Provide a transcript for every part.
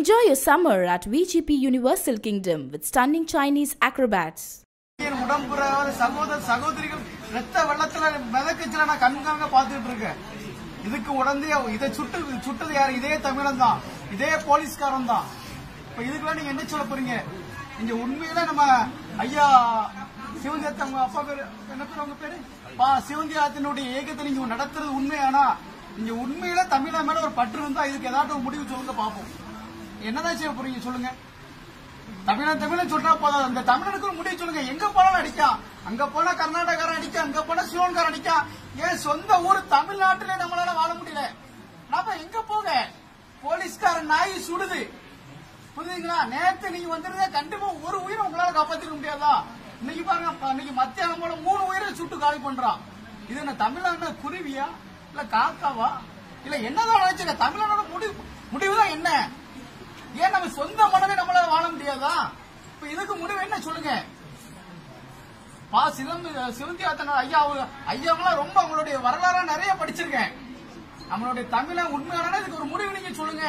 Enjoy your summer at VGP Universal Kingdom with stunning Chinese acrobats. என் உடம்புற சகோதர சகோதரிகள் ரத்த வெள்ளத்துல மிதக்குச்சுல நான் கண்காங்க பாத்துட்டு இருக்கேன் இதுக்கு உடனே இதை சுட்டு சுட்டது யாரு இதே தமிழன் தான் இதே போலீஸ்காரன் தான் இப்ப இதுக்கெல்லாம் நீங்க என்ன சொல்ல போறீங்க இங்க உண்மையில நம்ம ஐயா சிவந்தியாத்த அவங்க அப்பா பேரு என்ன பேரு அவங்க பேரு பா சிவந்தியாத்தினுடைய இயக்கத்தை நீங்க நடத்துறது உண்மையானா இங்க உண்மையில தமிழன் மேல ஒரு பற்று இருந்தா இதுக்கு ஏதாட்டும் ஒரு முடிவு சொல்லுங்க பாப்போம் என்னதான் செய்ய போறீங்க சொல்லுங்க தமிழன் தமிழன் சொன்னா போதும் அந்த தமிழனுக்கு ஒரு முடிவு சொல்லுங்க எங்க போனாலும் அடிக்கான் அங்க போனா கர்நாடகாரன் அடிக்கான் அங்க போனா சிவன்காரன் அடிக்கான் ஏன் சொந்த ஊர் தமிழ்நாட்டிலே நம்மளால வாழ முடியல நாம எங்க போக போலீஸ்காரன் நாய் சுடுது புரியுதுங்களா நேத்து நீங்க வந்துருந்தா கண்டிப்பா ஒரு உயிரை உங்களால காப்பாத்திக்க முடியாதா இன்னைக்கு பாருங்க ப- இன்னைக்கு மத்தியானம் போல மூணு உயிரை சுட்டு காலி பண்றான் இது என்ன தமிழ்நாடு குருவியா இல்ல காக்காவா இல்ல என்னதான் நினைச்சுங்க தமிழ்நாடோட முடிவு முடிவுதான் என்ன ஏன் நம்ம சொந்த மனதை நம்மளால வாழ முடியாதா இப்ப இதுக்கு முடிவு என்ன சொல்லுங்க பா சிவம் சிவந்தியாத்தன ஐயா அவங்க- ஐயாவெல்லாம் ரொம்ப அவங்களுடைய வரலாறா நிறைய படிச்சிருக்கேன் நம்மளுடைய தமிழ உண்மையான இதுக்கு ஒரு முடிவு நீங்க சொல்லுங்க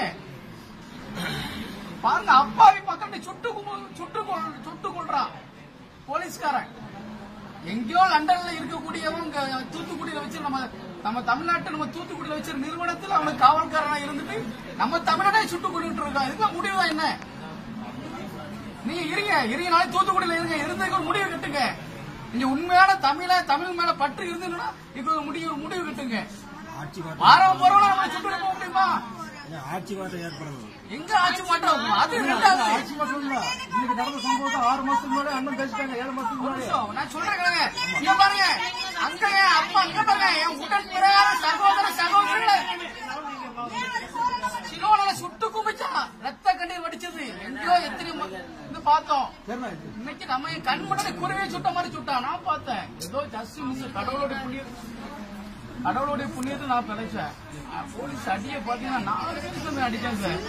பாருங்க அப்பாவி மக்கள் சுட்டு கு- சுட்டு கொல்- சுட்டு கொள்றான் போலீஸ்காரன் எங்கேயோ லண்டன்ல இருக்கக்கூடியவங்க தூத்துக்குடியில வச்சு நம்ம நம்ம தமிழ்நாட்டு நம்ம தூத்துக்குடியில வச்ச நிறுவனத்தில் அவனுக்கு காவல்காரனா இருந்துட்டு நம்ம தமிழனே சுட்டு கொண்டுட்டு இருக்கோம் இதுக்கு முடிவு தான் என்ன நீங்க இருங்க இருங்க நாளை தூத்துக்குடியில இருங்க இருந்ததுக்கு ஒரு முடிவு கட்டுங்க நீங்க உண்மையான தமிழ தமிழ் மேல பற்று இருந்ததுன்னா இதுக்கு ஒரு முடிவு முடிவு கட்டுங்க ஆட்சி மாற்றம் வாரம் போறவங்க நம்ம சுட்டு போக முடியுமா இல்ல, ஆட்சி மாற்றம் ஏற்படணும் எங்க ஆட்சி மாற்றம் அது ரெண்டாவது ஆட்சி மாற்றம் இல்ல இன்னைக்கு நடந்த சம்பவத்தை ஆறு மாசத்துக்கு முன்னாடி அண்ணன் பேசிட்டாங்க ஏழு மாசத்துக்கு முன்னாடி நிமிஷம், நான் சொல்றேன் கேளுங்க. இங்க பாருங்க அங்க என் அப்பா அங்க பாருங்க என் உடன் பிறகாத சகோதர சகோதரிகளை சிலோனில சுட்டு குமிச்சான் ரத்த கண்ணீர் வடிச்சது எங்கேயோ எத்தனை மு- இது பார்த்தோம் சரிண்ணா இது இன்னைக்கு நம்ம என் கண் முன்னாடி குருவியை சுட்ட மாதிரி சுட்டான் நான் பார்த்தேன் ஏதோ ஜஸ்ட் மிஸ் கடவுளுடைய புண்ணியம் கடவுளுடைய புண்ணியத்தை நான் பிழைச்சேன் போலீஸ் அடியை பாத்தீங்கன்னா நாலு பேருக்கு அடிச்சேன் சார்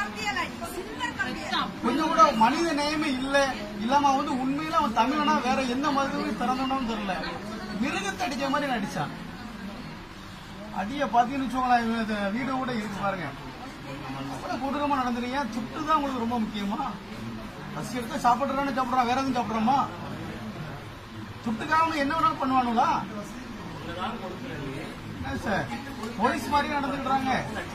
கொஞ்சம் கூட மனித நேயமே இல்ல இல்லாம அவன் வந்து உண்மையில அவன் தமிழனா வேற எந்த மதத்தையும் பிறந்தவனும் தெரியல மிருகத்தை அடிச்ச மாதிரி நடிச்சான் அடிய பாத்தீங்கன்னு வச்சுக்கோங்களேன் இவன் இந்த வீடியோ கூட இருக்கு பாருங்க அவ்வளவு கொடூரமா நடந்துறீங்க துட்டு தான் உங்களுக்கு ரொம்ப முக்கியமா பசி எடுத்து சாப்பிடுறான்னு சாப்பிடுறான் வேற எதுவும் சாப்பிடுறோமா துட்டுக்காக என்ன வேணாலும் பண்ணுவானுங்களா என்ன சார் போலீஸ் மாதிரி நடந்துக்கிறாங்க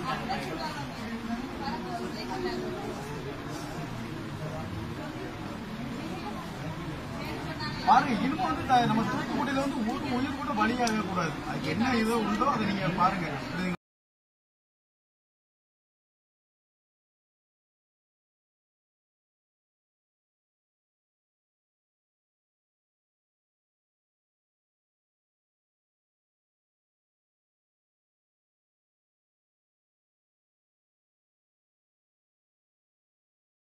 பாருங்க இனிமே வந்து த- நம்ம தூத்துக்குடியில வந்து ஒரு உயிர் கூட பலியாக கூடாது அதுக்கு என்ன இதோ உண்டோ அதை நீங்க பாருங்க